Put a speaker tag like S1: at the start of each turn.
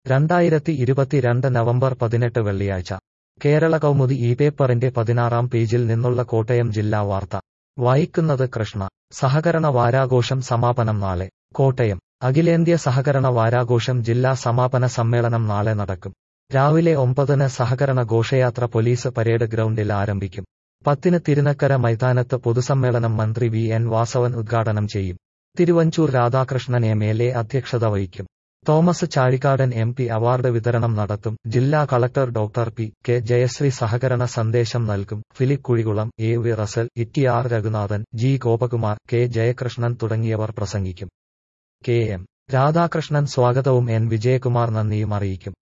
S1: രണ്ടായിരത്തി ഇരുപത്തിരണ്ട് നവംബർ പതിനെട്ട് വെള്ളിയാഴ്ച കേരള കൗമുദി ഈ പേപ്പറിന്റെ പതിനാറാം പേജിൽ നിന്നുള്ള കോട്ടയം ജില്ലാ വാർത്ത വായിക്കുന്നത് കൃഷ്ണ സഹകരണ വാരാഘോഷം സമാപനം നാളെ കോട്ടയം അഖിലേന്ത്യാ സഹകരണ വാരാഘോഷം ജില്ലാ സമാപന സമ്മേളനം നാളെ നടക്കും രാവിലെ ഒമ്പതിന് സഹകരണ ഘോഷയാത്ര പോലീസ് പരേഡ് ഗ്രൗണ്ടിൽ ആരംഭിക്കും പത്തിന് തിരുനക്കര മൈതാനത്ത് പൊതുസമ്മേളനം മന്ത്രി വി എൻ വാസവൻ ഉദ്ഘാടനം ചെയ്യും Thiruvanchoor Radhakrishnan M L A അധ്യക്ഷത വഹിക്കും Thomas Chazhikadan M P award വിതരണം നടത്തും ജില്ലാ collector doctor P K Jayasree സഹകരണ സന്ദേശം നൽകും Philip Kuzhikulam A V Russel E T R Reghunathan G Gopakumar K Jayakrishnan തുടങ്ങിയവർ പ്രസംഗിക്കും കെ എം രാധാകൃഷ്ണൻ സ്വാഗതവും എൻ വിജയകുമാർ നന്ദിയും അറിയിക്കും